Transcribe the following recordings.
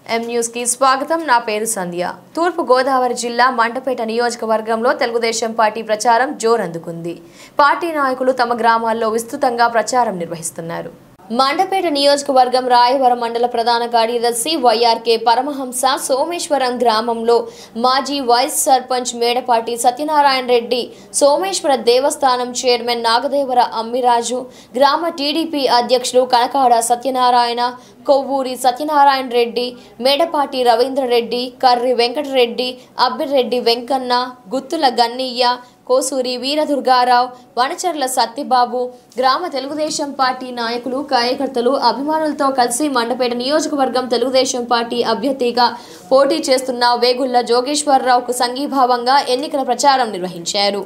M news కి స్వాగతం నా పేరు సంధ్య తూర్పు గోదావరి జిల్లా మండపేట నియోజకవర్గంలో తెలుగుదేశం పార్టీ ప్రచారం జోరందుకుంది పార్టీ నాయకులు తమ గ్రామాల్లో విస్తృతంగా ప్రచారం నిర్వహిస్తున్నారు మండపేట నియోజకవర్గం రాయవరం మండల ప్రధాన కార్యదర్శి వైఆర్కే పరమహంస సోమేశ్వరం గ్రామంలో మాజీ వైస్ సర్పంచ్ మేడపాటి సత్యనారాయణ రెడ్డి సోమేశ్వర దేవస్థానం చైర్మన్ నాగదేవర అమ్మిరాజు గ్రామ టీడీపీ అధ్యక్షులు కనకాడ సత్యనారాయణ కొవ్వూరి సత్యనారాయణ రెడ్డి మేడపాటి రవీంద్రరెడ్డి కర్రి వెంకటరెడ్డి అబ్బిరెడ్డి వెంకన్న గుత్తుల గన్నయ్య కోసూరి వీరదుర్గారావు వనచర్ల సత్యబాబు గ్రామ తెలుగుదేశం పార్టీ నాయకులు కార్యకర్తలు అభిమానులతో కలిసి మండపేట నియోజకవర్గం తెలుగుదేశం పార్టీ అభ్యర్థిగా పోటీ చేస్తున్న వేగుళ్ల జోగేశ్వరరావుకు సంఘీభావంగా ఎన్నికల ప్రచారం నిర్వహించారు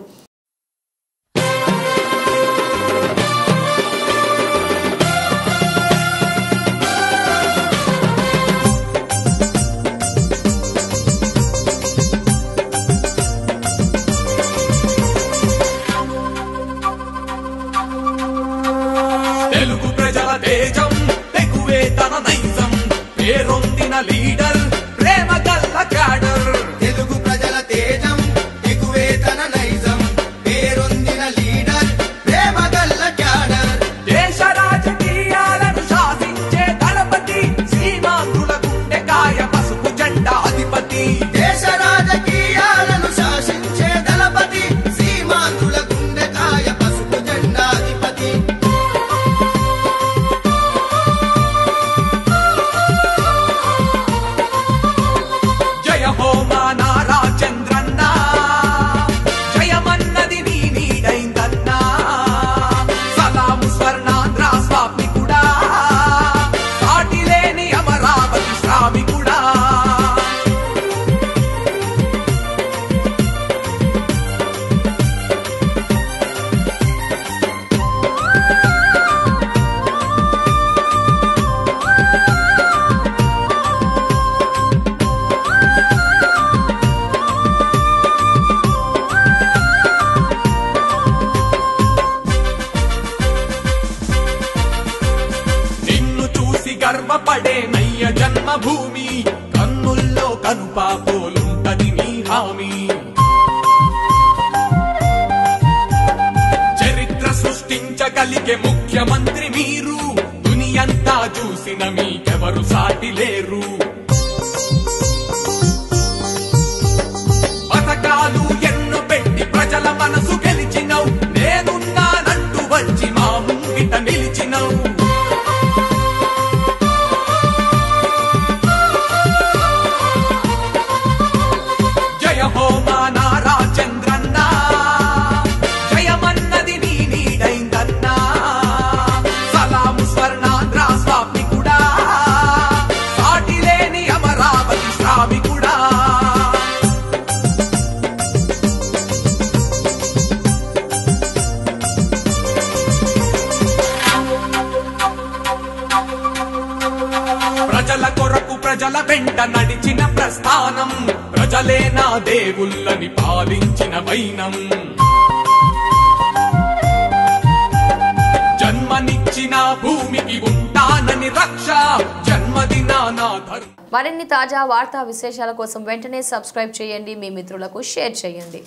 తెలుగు ప్రజల తేజం తెగువే తన నైజం పేరొందిన లీడర్ ప్రేమ గల్ల క్యాడర్ తెలుగు ప్రజల తేజం ఎగువే తన నైజం పేరొందిన లీడర్ ప్రేమ గల్ల క్యాడర్ దేశ రాజకీయాలను శాసించే దళపతి సీమాంధ్రుల గుండెకాయ పసుపు జెండా అధిపతి దేశ రాజకీయాలను శాసించే దళపతి సీమాంధ్రుల గుండెకాయ పసుపు జెండాధిపతి జయ హోమా నారా చంద్రన్న జయమన్నది నీ నీడైందన్నా సలాము స్వర్ణాంధ్ర స్వామికుడా సాటి లేని అమరావతి శ్రామికుడా నిన్ను చూసి గర్వపడే నయ్య జన్మభూమి కన్నుల్లో కనుపాపోలుంటది నీ హామీ చరిత్ర సృష్టించగలిగే ముఖ్యమంత్రి మీరు దునియంతా చూసిన మీకెవరు సాటి లేరు పథకాలు ఎన్నో పెట్టి ప్రజల మనసు గెలిచినవు నేనున్నానంటూ వచ్చి మా ముంగిట నిలిచినవు జయ హోమా నారా చంద్రన్న జయమన్నది నీ నీడైందన్నా సలాము స్వర్ణాంధ్ర స్వామికుడా సాటి లేని అమరావతి శ్రామికుడా ప్రజల కొరకు ప్రజల వెంట నడిచిన ప్రస్థానం ప్రజలే నా దేవుళ్ళని పాలించిన వైనం జన్మనిచ్చిన భూమికి ఉంటానని రక్ష జన్మదిన నా ధర్మ మరిన్ని తాజా వార్తా విశేషాల కోసం వెంటనే సబ్స్క్రైబ్ చేయండి మీ మిత్రులకు షేర్ చేయండి